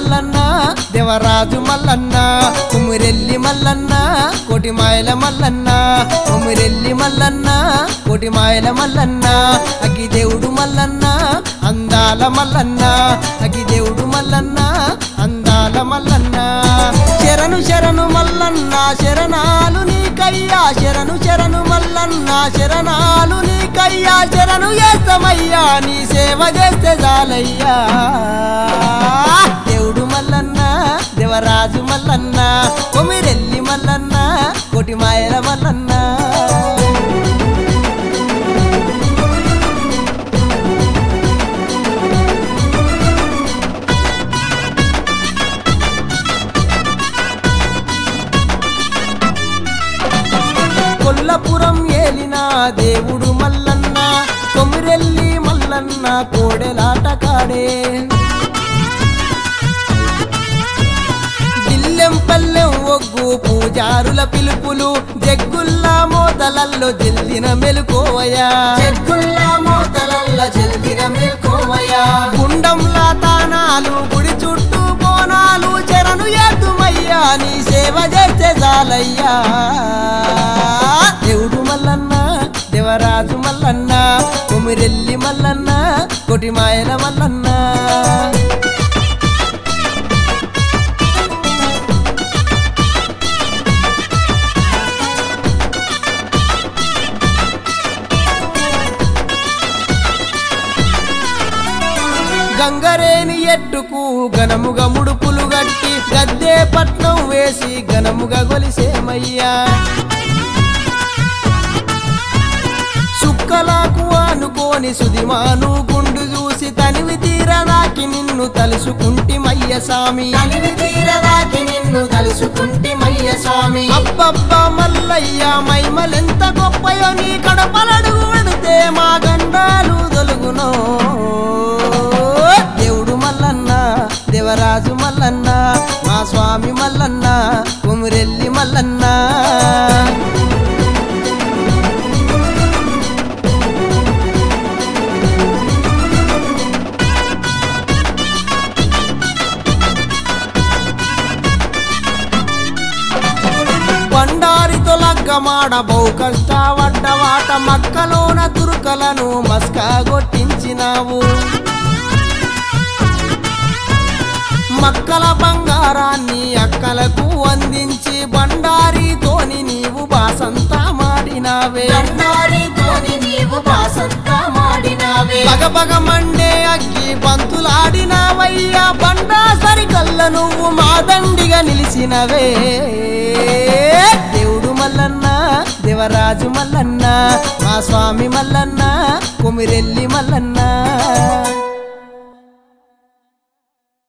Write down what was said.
మల్లన్న దేవరాజు మల్లన్న కుమిరెల్లి మల్లన్న కోటిమాయల మల్లన్న కుమిరెల్లి మల్లన్న కోటిమాయల మల్లన్న అగ్గి దేవుడు మల్లన్న అందాల మల్లన్న అగ్గి దేవుడు మల్లన్న అందాల మల్లన్న శరణు శరణు మల్లన్న శరణాలు నీకయ్యా శరణు శరణు మల్లన్న శరణాలు నీకయ్యా శరణు చేస్తామయ్యా నీ సేవ చేస్తే చాలయ్యా దేవుడు మల్లన్న దేవరాజు మల్లన్న కొమిరెల్లి మల్లన్న కోటిమాయల మల్లన్న కొల్లపురం ఏలిన దేవుడు మల్లన్న కొమిరెల్లి మల్లన్న కోడెలాట కాడే దిల్లెం పల్లెం ఒగ్గు పూజారుల పిలుపులు జగ్గుల్లా మోతలల్లో జల్దిన మెలుకోవయా చెక్కుల్లా మోతలల్ల చెల్దిన మేల్కోవయ్యా గుండంలా తానాలు గుడి చుట్టూ బోనాలు చెరను ఎద్దుమయ్యా నీ సేవ చేస్తే చాలయ్యా దేవుడు మల్లన్న దేవరాజు మల్లన్న కొమిరెల్లి మల్లన్న కొటిమాయల మల్లన్న గంగరేని ఎట్టుకు ఘనముగా ముడుపులు గట్టి గద్దే పట్నం వేసి ఘనముగా గొలిసేమయ్యా సుక్కలకు అనుకోని సుదిమాను గుండు చూసి తనివి తీరదాకి నిన్ను తలుసుకుంటిమయ్య సామి తనివి తీరదాకి నిన్ను తలుసుకుంటి మయ్య స్వామి అబ్బబ్బా మల్లయ్య మైమలెంత గొప్పయో నీ కడపలడుగు పెడితే మా గండాలు తొలుగునో దేవుడు మల్లన్న దేవరాజు మల్లన్న మా స్వామి మల్లన్న కుమిరెల్లి మల్లన్న బండారితో లగ్గమాడ బహు కష్టపడ్డవాట మక్కలోన తురుకలను మస్కా కొట్టించినావు మక్కల బంగారాన్ని అక్కలకు అందించి బండారితోని నీవు బాసంతా మాడినావే దండారితోని నీవు బాసంతా మాడినావే బగబగ మండే అగ్గి పంతులాడినావయ్యా బండా సరికల్ల నువ్వు మా దండిగా నిలిచినవే దేవుడు మల్లన్న దేవరాజు మల్లన్న మా స్వామి మల్లన్న కుమిరెల్లి మల్లన్న